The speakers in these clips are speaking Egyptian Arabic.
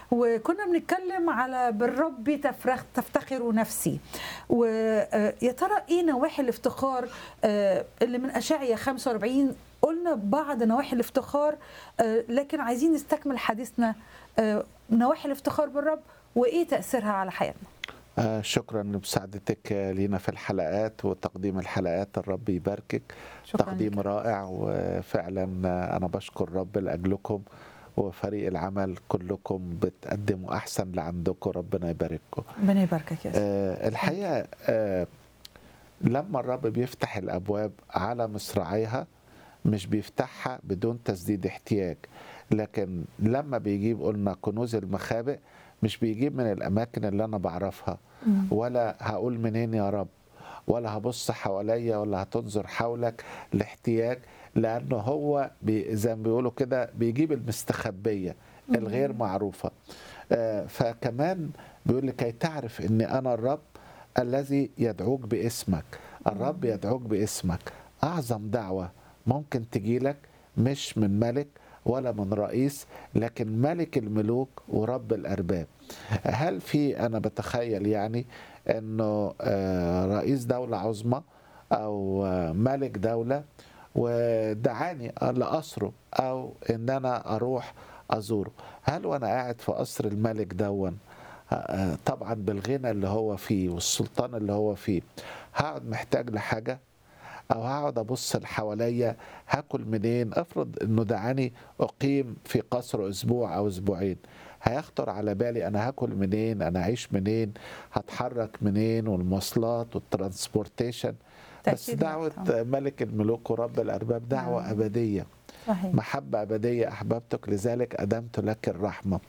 وكنا بنتكلم على بالرب تفرخ تفتخر نفسي ويا ترى ايه نواحي الافتخار آه، اللي من اشعيا 45 قلنا بعض نواحي الافتخار آه، لكن عايزين نستكمل حديثنا آه، نواحي الافتخار بالرب وايه تاثيرها على حياتنا آه، شكرا لمساعدتك آه، لينا في الحلقات وتقديم الحلقات الرب يباركك شكرا تقديم لك. رائع وفعلا آه، انا بشكر الرب لاجلكم وفريق العمل كلكم بتقدموا احسن اللي عندكم ربنا يبارككم ربنا يباركك يا سيدي. آه، الحقيقه آه، لما الرب بيفتح الابواب على مصراعيها مش بيفتحها بدون تسديد احتياج لكن لما بيجيب قلنا كنوز المخابئ مش بيجيب من الاماكن اللي انا بعرفها مم. ولا هقول منين يا رب ولا هبص حواليا ولا هتنظر حولك لاحتياج لانه هو بي زي ما بيقولوا كده بيجيب المستخبيه الغير معروفه آه، فكمان بيقول لكي تعرف اني انا الرب الذي يدعوك باسمك الرب يدعوك باسمك اعظم دعوه ممكن تجيلك مش من ملك ولا من رئيس لكن ملك الملوك ورب الارباب هل في انا بتخيل يعني انه آه، رئيس دوله عظمى او آه، ملك دوله ودعاني لقصره او ان انا اروح ازوره هل وانا قاعد في قصر الملك دون آه، طبعا بالغنى اللي هو فيه والسلطان اللي هو فيه هقعد محتاج لحاجه او هقعد ابص حواليا هاكل منين افرض انه دعاني اقيم في قصر اسبوع او اسبوعين هيخطر على بالي انا هاكل منين انا اعيش منين هتحرك منين والمواصلات والترانسبورتيشن بس تأكيد دعوة طبعاً. ملك الملوك ورب الأرباب دعوة نعم. أبدية صحيح محبة أبدية أحببتك لذلك أدمت لك الرحمة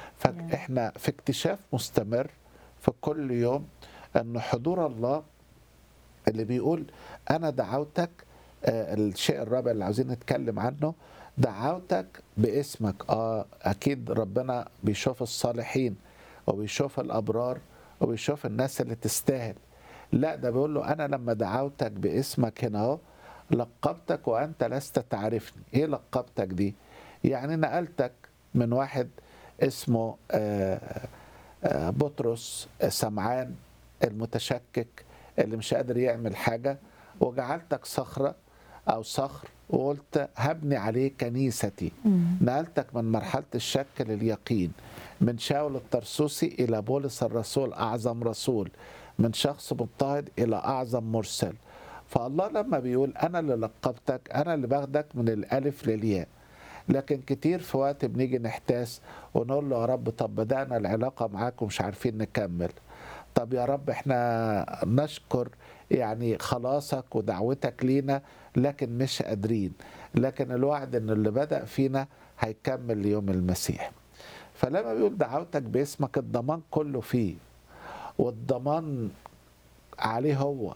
فإحنا في اكتشاف مستمر في كل يوم أن حضور الله اللي بيقول أنا دعوتك آه، الشيء الرابع اللي عاوزين نتكلم عنه دعوتك باسمك اه اكيد ربنا بيشوف الصالحين وبيشوف الابرار وبيشوف الناس اللي تستاهل لا ده بيقول له انا لما دعوتك باسمك هنا اهو لقبتك وانت لست تعرفني ايه لقبتك دي يعني نقلتك من واحد اسمه آه، آه، بطرس سمعان المتشكك اللي مش قادر يعمل حاجة وجعلتك صخرة أو صخر وقلت هبني عليه كنيستي مم. نقلتك من مرحلة الشك لليقين من شاول الطرسوسي إلى بولس الرسول أعظم رسول من شخص مضطهد إلى أعظم مرسل فالله لما بيقول أنا اللي لقبتك أنا اللي باخدك من الألف للياء لكن كتير في وقت بنيجي نحتاس ونقول له يا رب طب بدأنا العلاقة معاك ومش عارفين نكمل طب يا رب احنا نشكر يعني خلاصك ودعوتك لينا لكن مش قادرين لكن الوعد ان اللي بدأ فينا هيكمل ليوم المسيح فلما بيقول دعوتك باسمك الضمان كله فيه والضمان عليه هو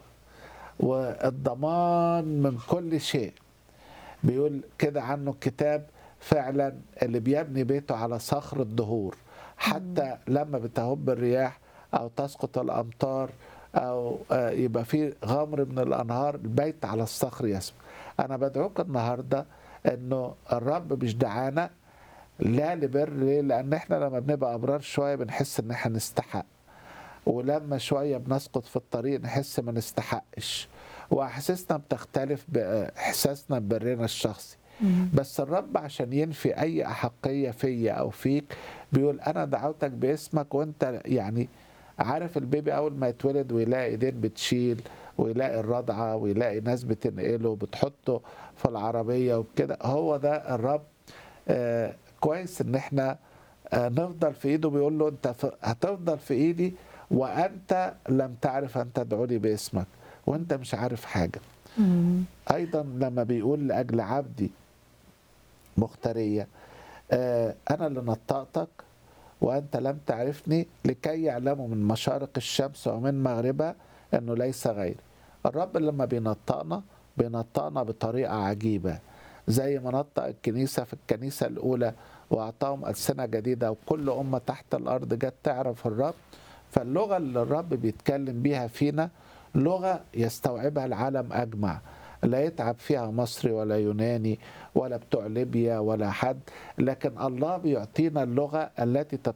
والضمان من كل شيء بيقول كده عنه الكتاب فعلا اللي بيبني بيته على صخر الدهور حتى لما بتهب الرياح او تسقط الامطار او آه، يبقى في غمر من الانهار البيت على الصخر يسمع انا بدعوك النهارده انه الرب مش دعانا لا لبر ليه لان احنا لما بنبقى ابرار شويه بنحس ان احنا نستحق ولما شويه بنسقط في الطريق نحس ما نستحقش واحاسيسنا بتختلف باحساسنا ببرنا الشخصي مم. بس الرب عشان ينفي اي احقيه فيا او فيك بيقول انا دعوتك باسمك وانت يعني عارف البيبي اول ما يتولد ويلاقي ايدين بتشيل ويلاقي الرضعه ويلاقي ناس بتنقله وبتحطه في العربيه وكده هو ده الرب آه كويس ان احنا آه نفضل في ايده بيقول له انت ف- هتفضل في ايدي وانت لم تعرف ان تدعوني باسمك وانت مش عارف حاجه مم. ايضا لما بيقول لاجل عبدي مختاريه آه انا اللي نطقتك وانت لم تعرفني لكي يعلموا من مشارق الشمس ومن مغربها انه ليس غيري الرب لما بينطقنا بينطقنا بطريقه عجيبه زي ما نطق الكنيسه في الكنيسه الاولى واعطاهم السنه جديده وكل امه تحت الارض جت تعرف الرب فاللغه اللي الرب بيتكلم بيها فينا لغه يستوعبها العالم اجمع لا يتعب فيها مصري ولا يوناني ولا بتوع ليبيا ولا حد لكن الله بيعطينا اللغه التي